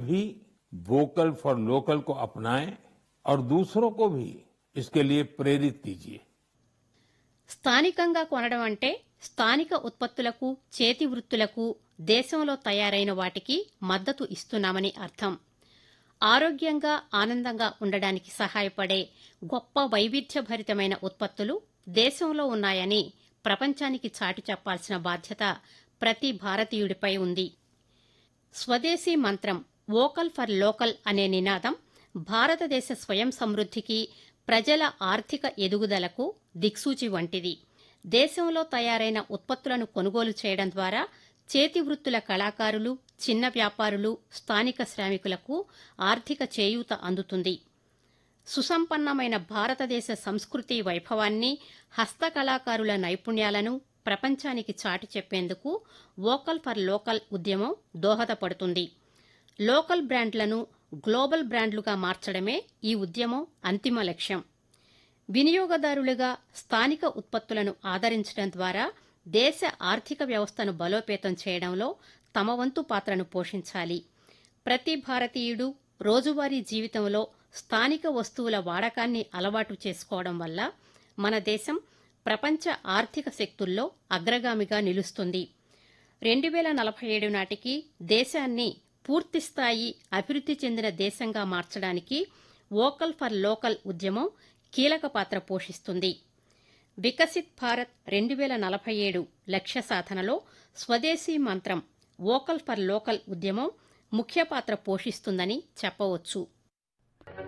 भी vocal for local को अपनाएं और दूसरों को भी इसके लिए प्रेरित कीजिए స్థానికంగా కొనడం అంటే స్థానిక ఉత్పత్తులకు చేతి వృత్తులకు దేశంలో తయారైన వాటికి మద్దతు ఇస్తున్నామని అర్థం ఆరోగ్యంగా ఆనందంగా ఉండడానికి సహాయపడే గొప్ప వైవిధ్యభరితమైన ఉత్పత్తులు దేశంలో ఉన్నాయని ప్రపంచానికి చాటి చెప్పాల్సిన బాధ్యత ప్రతి భారతీయుడిపై ఉంది స్వదేశీ మంత్రం వోకల్ ఫర్ లోకల్ అనే నినాదం భారతదేశ స్వయం సమృద్ధికి ప్రజల ఆర్థిక ఎదుగుదలకు దిక్సూచి వంటిది దేశంలో తయారైన ఉత్పత్తులను కొనుగోలు చేయడం ద్వారా చేతి వృత్తుల కళాకారులు చిన్న వ్యాపారులు స్థానిక శ్రామికులకు ఆర్థిక చేయూత అందుతుంది సుసంపన్నమైన భారతదేశ సంస్కృతి వైభవాన్ని హస్తకళాకారుల నైపుణ్యాలను ప్రపంచానికి చాటి చెప్పేందుకు వోకల్ ఫర్ లోకల్ ఉద్యమం దోహదపడుతుంది లోకల్ బ్రాండ్లను గ్లోబల్ బ్రాండ్లుగా మార్చడమే ఈ ఉద్యమం అంతిమ లక్ష్యం వినియోగదారులుగా స్థానిక ఉత్పత్తులను ఆదరించడం ద్వారా దేశ ఆర్థిక వ్యవస్థను బలోపేతం చేయడంలో తమ వంతు పాత్రను పోషించాలి ప్రతి భారతీయుడు రోజువారీ జీవితంలో స్థానిక వస్తువుల వాడకాన్ని అలవాటు చేసుకోవడం వల్ల మన దేశం ప్రపంచ ఆర్థిక శక్తుల్లో అగ్రగామిగా నిలుస్తుంది రెండు వేల నలభై ఏడు నాటికి దేశాన్ని పూర్తిస్థాయి అభివృద్ది చెందిన దేశంగా మార్చడానికి వోకల్ ఫర్ లోకల్ ఉద్యమం కీలక పాత్ర పోషిస్తుంది వికసిత్ భారత్ రెండు వేల నలభై ఏడు లక్ష్య సాధనలో స్వదేశీ మంత్రం వోకల్ ఫర్ లోకల్ ఉద్యమం ముఖ్య పాత్ర పోషిస్తుందని చెప్పవచ్చు